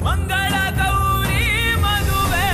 ಮಂಗಳ Gowri Maduve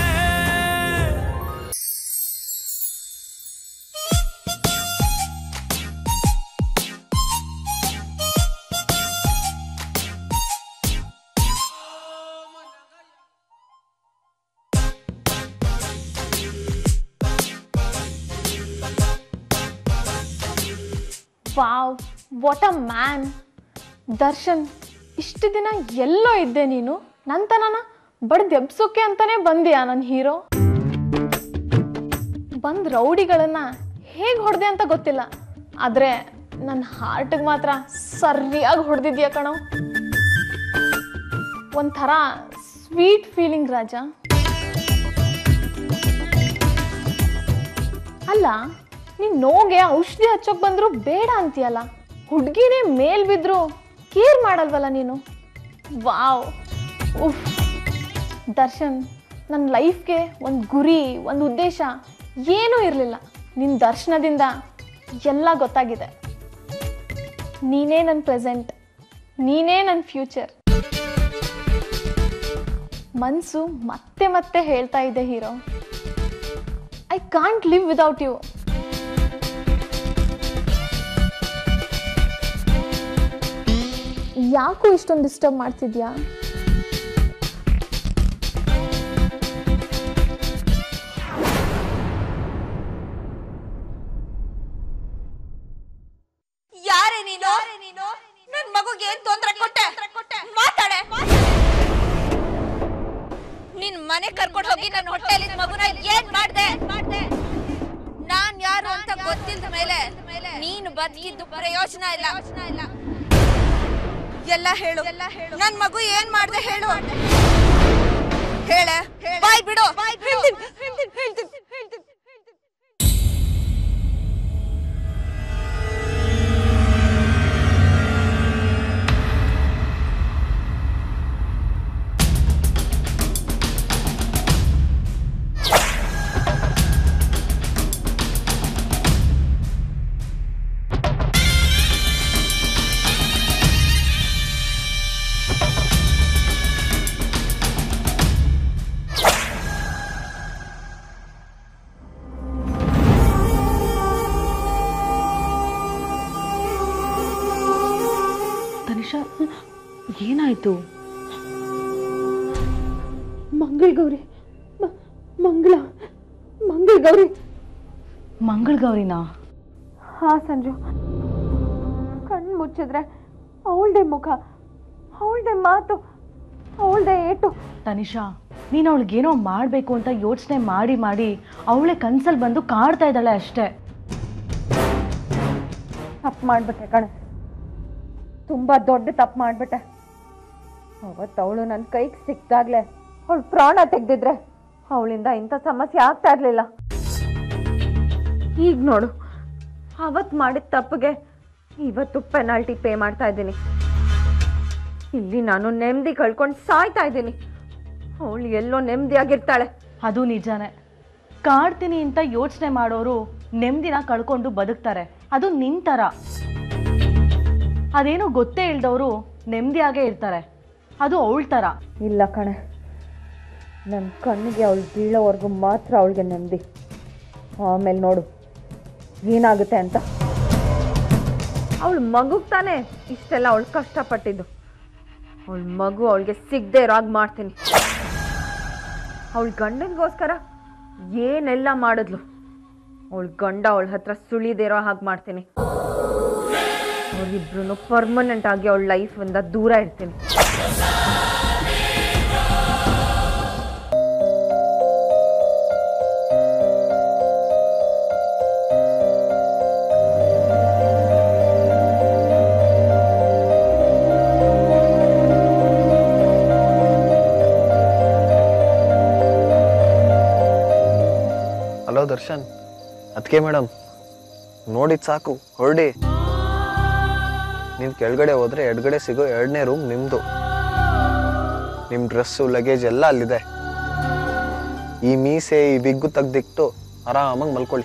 wow what a man Darshan ಇಷ್ಟು ದಿನ ಎಲ್ಲೋ ಇದ್ದೆ ನೀನು ನಂತನನ ಬಡ್ದು ಎಬ್ಸೋಕೆ ಅಂತಾನೆ ಬಂದಿಯಾ ನನ್ನ ಹೀರೋ ಬಂದ್ ರೌಡಿಗಳನ್ನ ಹೇಗೆ ಹೊಡೆದೆ ಅಂತ ಗೊತ್ತಿಲ್ಲ ಆದರೆ ನನ್ನ ಹಾರ್ಟಿಗೆ ಮಾತ್ರ ಸರಿಯಾಗಿ ಹೊಡೆದಿದ್ಯಾ ಕಣೋ ಒಂಥರ ಸ್ವೀಟ್ ಫೀಲಿಂಗ್ ರಾಜ ಅಲ್ಲ ನೀನ್ ನೋಗೆ ಔಷಧಿ ಹಚ್ಚೋಕ್ ಬಂದ್ರು ಬೇಡ ಅಂತೀಯಲ್ಲ ಹುಡ್ಗಿನೇ ಮೇಲ್ ಬಿದ್ರು ಕೇರ್ ಮಾಡಲ್ವಲ್ಲ ನೀನು ವಾವ್ ಉಫ್ ದರ್ಶನ್ ನನ್ನ ಲೈಫ್ಗೆ ಒಂದು ಗುರಿ ಒಂದು ಉದ್ದೇಶ ಏನೂ ಇರಲಿಲ್ಲ ನಿನ್ನ ದರ್ಶನದಿಂದ ಎಲ್ಲ ಗೊತ್ತಾಗಿದೆ ನೀನೇ ನನ್ನ ಪ್ರೆಸೆಂಟ್ ನೀನೇ ನನ್ನ ಫ್ಯೂಚರ್ ಮನಸ್ಸು ಮತ್ತೆ ಮತ್ತೆ ಹೇಳ್ತಾ ಇದೆ hero I can't live without you ಯಾಕೋ ಇಷ್ಟೊಂದು ಡಿಸ್ಟರ್ಬ್ ಮಾಡ್ತಿದ್ಯಾ ಯಾರೇ ನೀನು ನನ್ ಮಗುಗೆ ಏನ್ ತೊಂದ್ರೆ ಕೊಟ್ಟೆ ಮಾತಾಡೆ ನಿನ್ ಮನೆ ಕರ್ಕೊಂಡು ಹೋಗಿ ನನ್ನ ಹೊಟ್ಟೆಲಿ ಮಗುನ ಏನ್ ಮಾಡ್ದೆ ನಾನ್ ಯಾರು ಅಂತ ಗೊತ್ತಿಲ್ದ ಮೇಲೆ ನೀನು ಬದುಕಿದ್ದು ಪ್ರಯೋಜನ ಇಲ್ಲ ಎಲ್ಲ ಹೇಳು ನನ್ ಮಗು ಏನ್ ಮಾಡ್ದೆ ಹೇಳು ಹೇಳೆ ಬಾಯ್ ಬಿಡು ಹೇಳ್ತೀನಿ, ಹೇಳ್ತೀನಿ, ಹೇಳ್ತೀನಿ, ಹೇಳ್ತೀನಿ. ತನಿಷಾ ಏನಾಯ್ತು ಮಂಗಳ ಗೌರಿ ಮ- ಮಂಗಳ ಮಂಗಳ ಗೌರಿ ಮಂಗಳ ಗೌರಿನಾ ಹಾ ಸಂಜು ಕಣ್ಣು ಮುಚ್ಚಿದ್ರೆ ಅವಳದೇ ಮುಖ ಅವಳದೇ ಮಾತು ಅವಳದೇ ಏಟು ತನಿಷಾ ನೀನು ಅವಳಿಗೇನೋ ಮಾಡಬೇಕು ಅಂತ ಯೋಚನೆ ಮಾಡಿ ಮಾಡಿ ಅವಳೆ ಕನ್ಸಲ್ಲಿ ಬಂದು ಕಾಡ್ತಾ ಇದ್ದಾಳೆ ಅಷ್ಟೇ ತಪ್ಪು ಮಾಡ್ಬಿಟ್ಟೆ ಕಣೆ ತುಂಬ ದೊಡ್ಡ ತಪ್ಪು ಮಾಡ್ಬಿಟ್ಟೆ ಅವತ್ತು ಅವಳು ನನ್ನ ಕೈಗೆ ಸಿಕ್ದಾಗ್ಲೇ ಅವಳು ಪ್ರಾಣ ತೆಗ್ದಿದ್ರೆ ಅವಳಿಂದ ಇಂಥ ಸಮಸ್ಯೆ ಆಗ್ತಾ ಇರಲಿಲ್ಲ ಈಗ ನೋಡು ಅವತ್ತು ಮಾಡಿದ ತಪ್ಪಿಗೆ ಇವತ್ತು ಪೆನಾಲ್ಟಿ ಪೇ ಮಾಡ್ತಾ ಇದ್ದೀನಿ ಇಲ್ಲಿ ನಾನು ನೆಮ್ಮದಿ ಕಳ್ಕೊಂಡು ಸಾಯ್ತಾ ಇದ್ದೀನಿ ಅವಳು ಎಲ್ಲೋ ನೆಮ್ಮದಿಯಾಗಿರ್ತಾಳೆ ಅದು ನಿಜಾನೇ ಕಾಡ್ತೀನಿ ಅಂತ ಯೋಚನೆ ಮಾಡೋರು ನೆಮ್ಮದಿನ ಕಳ್ಕೊಂಡು ಬದುಕ್ತಾರೆ ಅದು ನಿನ್ ಥರ ಅದೇನೋ ಗೊತ್ತೇ ಇಲ್ದವರು ನೆಮ್ಮದಿಯಾಗೇ ಇರ್ತಾರೆ ಅದು ಅವಳ ಥರ ಇಲ್ಲ ಕಣೆ ನನ್ನ ಕಣ್ಣಿಗೆ ಅವಳು ಬೀಳೋವರೆಗೂ ಮಾತ್ರ ಅವಳಿಗೆ ನೆಮ್ಮದಿ ಆಮೇಲೆ ನೋಡು ಏನಾಗುತ್ತೆ ಅಂತ ಅವಳು ಮಗುಗೆ ತಾನೇ ಇಷ್ಟೆಲ್ಲ ಅವಳು ಕಷ್ಟಪಟ್ಟಿದ್ದು ಅವಳ ಮಗು ಅವಳಿಗೆ ಸಿಗದೆ ಇರೋ ಹಾಗೆ ಮಾಡ್ತೀನಿ ಅವಳ ಗಂಡನಿಗೋಸ್ಕರ ಏನೆಲ್ಲ ಮಾಡಿದ್ಲು ಅವಳ ಗಂಡ ಅವಳ ಹತ್ರ ಸುಳಿದೇ ಇರೋ ಹಾಗೆ ಮಾಡ್ತೀನಿ ಅವರಿಬ್ರು ಪರ್ಮನೆಂಟ್ ಆಗಿ ಅವಳ ಲೈಫಿಂದ ದೂರ ಇರ್ತೀನಿ ಹಲೋ ದರ್ಶನ್ ಅದಕ್ಕೆ ಮೇಡಮ್ ನೋಡಿದ್ ಸಾಕು ಹೊರಡಿ ನೀವು ಕೆಳಗಡೆ ಹೋದ್ರೆ ಎಡಗಡೆ ಸಿಗೋ ಎರಡನೇ ರೂಮ್ ನಿಮ್ದು ನಿಮ್ಮ ಡ್ರೆಸ್ಸು ಲಗೇಜ್ ಎಲ್ಲ ಅಲ್ಲಿದೆ ಈ ಮೀಸೆ ಈ ಬಿಗ್ಗು ತೆಗ್ದಿಟ್ಟು ಆರಾಮಾಗಿ ಮಲ್ಕೊಳ್ಳಿ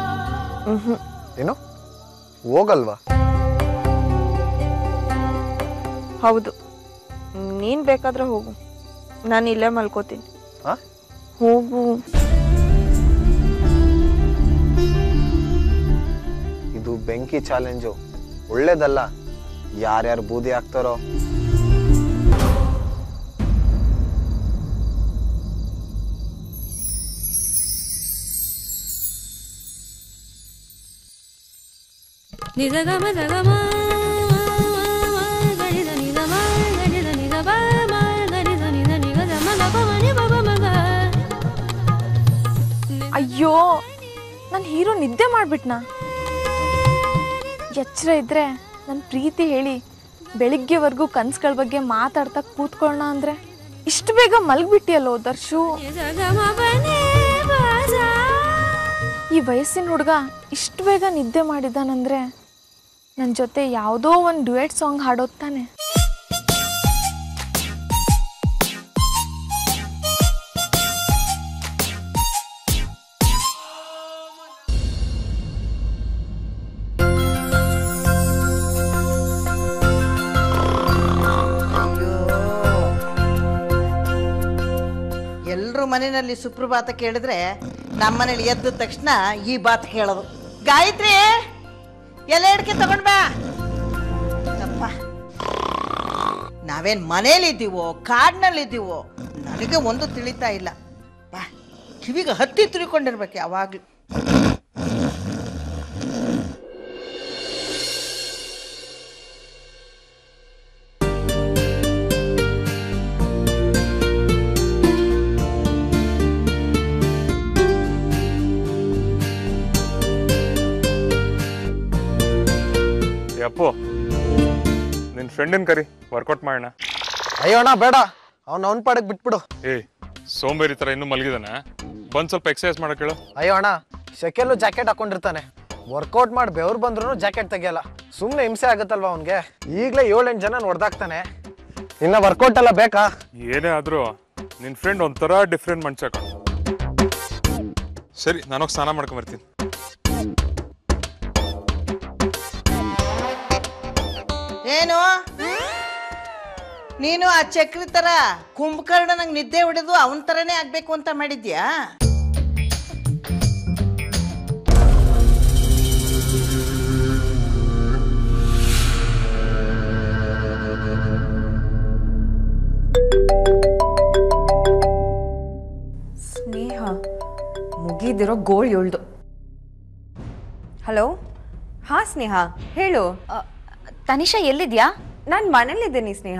ಏನು ಹೋಗಲ್ವಾ ಹೌದು ನೀನ್ ಬೇಕಾದ್ರೆ ಹೋಗು ನಾನು ಇಲ್ಲೇ ಮಲ್ಕೋತೀನಿ ಹಾ ಹೋಗು ಇದು ಬೆಂಕಿ ಚಾಲೆಂಜು ಒಳ್ಳೇದಲ್ಲ ಯಾರ್ಯಾರು ಬೂದಿ ಹಾಕ್ತಾರೋ నిజగమ జగమ గడిద నిజమ గడిద నిజమ గడిద నిజ నిగ జమ గప మని బబ మగ ಅಯ್ಯೋ ನನ್ನ ಹೀರೋ ನಿದ್ದೆ ಮಾಡ್ಬಿಟ್ನಾ ಎಚ್ಚರ ಇದ್ರೆ ನನ್ನ ಪ್ರೀತಿ ಹೇಳಿ ಬೆಳಿಗ್ಗೆವರೆಗೂ ಕನ್ಸುಗಳ ಬಗ್ಗೆ ಮಾತಾಡ್ತಾ ಕೂತ್ಕೊಳ್ಳೋಣ ಅಂದ್ರೆ ಇಷ್ಟು ಬೇಗ ಮಲಗ್ಬಿಟ್ಟಿಯಲ್ಲೋ ದರ್ಶು జగమ పని బాజా ಈ ವಯಸ್ಸಿನ ಹುಡುಗ ಇಷ್ಟು ಬೇಗ ನಿದ್ದೆ ಮಾಡಿದ್ದಾನಂದ್ರೆ ನನ್ನ ಜೊತೆ ಯಾವುದೋ ಒಂದು ಡ್ಯುಯೆಟ್ ಸಾಂಗ್ ಹಾಡೋದ್ ತಾನೆ ಎಲ್ಲರೂ ಮನೆಯಲ್ಲಿ ಸುಪ್ರಭಾತ ಕೇಳಿದ್ರೆ ನಮ್ಮ ಮನೇಲಿ ಎದ್ದ ತಕ್ಷಣ ಈ ಬಾತ್ ಕೇಳೋದು ಗಾಯತ್ರಿ ಎಲೆ ಅಡಿಕೆ ತಗೊಂಡ್ ಬಾ ಅಪ್ಪ ನಾವೇನ್ ಮನೇಲಿದ್ದೀವೋ ಕಾಡ್ನಲ್ಲಿದ್ದೀವೋ ನನಗೆ ಒಂದು ತಿಳಿತಾ ಇಲ್ಲ ಬಾ ಕಿವಿಗೆ ಹತ್ತಿ ತಿಳ್ಕೊಂಡಿರ್ಬೇಕು ಯಾವಾಗ್ಲೂ ಅಪ್ಪು ನಿನ್ನ ಫ್ರೆಂಡನ್ ಕರಿ ವರ್ಕೌಟ್ ಮಾಡೋಣ ಅಯ್ಯೋ ಅಣ್ಣ ಬೇಡ ಅವ್ನ ಅವ್ನ ಪಾಡಕ್ ಬಿಟ್ಬಿಡು ಏಯ್ ಸೋಂಬೇರಿ ಥರ ಇನ್ನೂ ಮಲಗಿದಾನ ಬಂದು ಸ್ವಲ್ಪ ಎಕ್ಸಸೈಸ್ ಮಾಡಕ್ಕೆ ಹೇಳು ಅಯ್ಯೋ ಅಣ್ಣ ಶೆಕೆಲ್ಲೂ ಜಾಕೆಟ್ ಹಾಕೊಂಡಿರ್ತಾನೆ ವರ್ಕೌಟ್ ಮಾಡಿ ಬೆವ್ರು ಬಂದ್ರು ಜಾಕೆಟ್ ತೆಗಿಯಲ್ಲ ಸುಮ್ಮನೆ ಹಿಂಸೆ ಆಗುತ್ತಲ್ವಾ ಅವ್ನಿಗೆ ಈಗಲೇ ಏಳೆಂಟು ಜನ ನೋಡ್ದಾಕ್ತಾನೆ ಇನ್ನ ವರ್ಕೌಟ್ ಎಲ್ಲ ಬೇಕಾ ಏನೇ ಆದರೂ ನಿನ್ನ ಫ್ರೆಂಡ್ ಒಂಥರ ಡಿಫ್ರೆಂಟ್ ಮನುಷ್ಯ ಕಣ ಸರಿ ನಾನೋಗಿ ಸ್ನಾನ ಮಾಡ್ಕೊಂಬರ್ತೀನಿ ಏನು ನೀನು ಆ ಚಕ್ರಿ ತರ ಕುಂಭಕರ್ಣ ನಂಗೆ ನಿದ್ದೆ ಹೊಡೆದು ಅವನ ತರನೇ ಆಗ್ಬೇಕು ಅಂತ ಮಾಡಿದ್ಯಾ ಸ್ನೇಹ ಮುಗಿದಿರೋ ಗೋಳ್ ಏಳ್ದು ಹಲೋ ಹಾ ಸ್ನೇಹ ಹೇಳು ತನಿಷಾ ಎಲ್ಲಿದ್ಯಾ ನಾನು ಮನೇಲಿದ್ದೀನಿ ಸ್ನೇಹ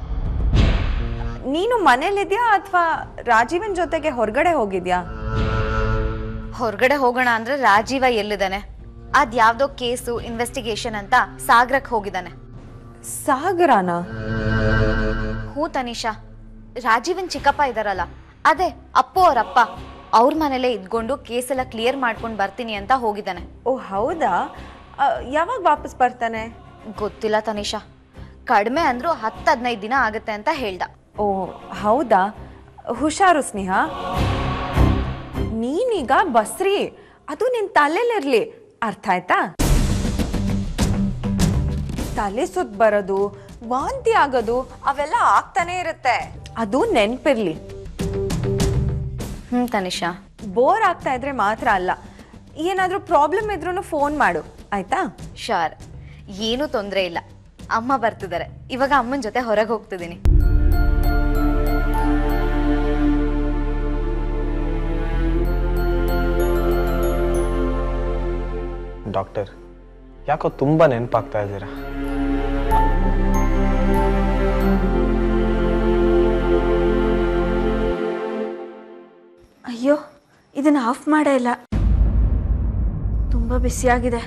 ನೀನು ಮನೇಲಿದ್ಯಾ ಅಥವಾ ರಾಜೀವನ್ ಜೊತೆಗೆ ಹೊರಗಡೆ ಹೋಗಿದ್ಯಾ ಹೊರಗಡೆ ಹೋಗೋಣ ಅಂದ್ರೆ ರಾಜೀವ ಎಲ್ಲಿದ್ದಾನೆ ಅದ್ ಯಾವ್ದೋ ಕೇಸು ಇನ್ವೆಸ್ಟಿಗೇಷನ್ ಅಂತ ಸಾಗರಕ್ಕೆ ಹೋಗಿದ್ದಾನೆ ಸಾಗರಾನ ಹ್ಞೂ ತನಿಷಾ ರಾಜೀವನ್ ಚಿಕ್ಕಪ್ಪ ಇದಾರಲ್ಲ ಅದೇ ಅಪ್ಪು ಅವರಪ್ಪ ಅವ್ರ ಮನೇಲೇ ಇದ್ಕೊಂಡು ಕೇಸೆಲ್ಲ ಕ್ಲಿಯರ್ ಮಾಡ್ಕೊಂಡು ಬರ್ತೀನಿ ಅಂತ ಹೋಗಿದ್ದಾನೆ ಓ ಹೌದಾ ಆ, ಯಾವಾಗ ವಾಪಸ್ ಬರ್ತಾನೆ ಗೊತ್ತಿಲ್ಲ ತನಿಷಾ ಕಡಿಮೆ ಅಂದ್ರೂ ಹತ್ತು ಹದಿನೈದು ದಿನ ಆಗುತ್ತೆ ಅಂತ ಹೇಳ್ದ ಓ ಹೌದಾ ಹುಷಾರು ಸ್ನೇಹ ನೀನೀಗ ಬಸ್ರಿ ಅದು ನಿನ್ ತಲೆಲಿರ್ಲಿ ಅರ್ಥ ಆಯ್ತಾ ತಲೆ ಸುತ್ತ ಬರೋದು ವಾಂತಿ ಆಗೋದು ಅವೆಲ್ಲ ಆಗ್ತಾನೆ ಇರುತ್ತೆ ಅದು ನೆನ್ಪಿರ್ಲಿ ಹ್ಞೂ ತನಿಷಾ ಬೋರ್ ಆಗ್ತಾ ಇದ್ರೆ ಮಾತ್ರ ಅಲ್ಲ ಏನಾದರೂ ಪ್ರಾಬ್ಲಮ್ ಇದ್ರೂ ಫೋನ್ ಮಾಡು ಆಯ್ತಾ ಶಾರ್ ಏನೂ ತೊಂದರೆ ಇಲ್ಲ ಅಮ್ಮ ಬರ್ತಿದ್ದಾರೆ ಇವಾಗ ಅಮ್ಮನ ಜೊತೆ ಹೊರಗೆ ಹೋಗ್ತಿದ್ದೀನಿ ಡಾಕ್ಟರ್ ಯಾಕೋ ತುಂಬಾ ನೆನಪಾಗ್ತಾ ಇದ್ದೀರಾ ಅಯ್ಯೋ ಇದನ್ನ ಆಫ್ ಮಾಡೇ ಇಲ್ಲ ತುಂಬಾ ಬಿಸಿಯಾಗಿದೆ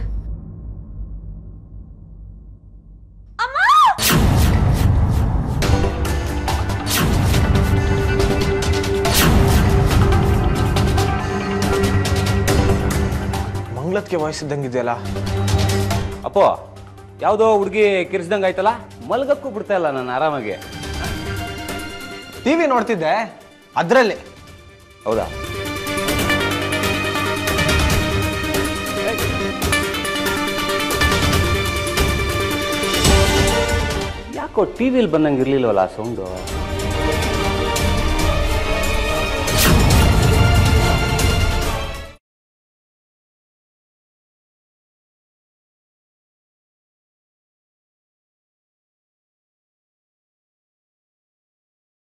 ಮಂಗ್ಲತ್ಗೆ ವಯಸ್ಸಿದ್ದಂಗಿದೆಯಲ್ಲ ಅಪ್ಪೋ ಯಾವುದೋ ಹುಡುಗಿ ಕಿರ್ಸ್ದಂಗೆ ಆಯ್ತಲ್ಲ ಮಲ್ಗಕ್ಕೂ ಬಿಡ್ತಾ ಇಲ್ಲ ನಾನು ಆರಾಮಾಗಿ ಟಿವಿ ನೋಡ್ತಿದ್ದೆ ಅದ್ರಲ್ಲಿ ಹೌದಾ ಯಾಕೆ ಯಾಕೋ ಟಿ ವಿಲಿ ಬಂದಂಗೆ ಇರಲಿಲ್ವಲ್ಲ ಆ ಸೌಂಡು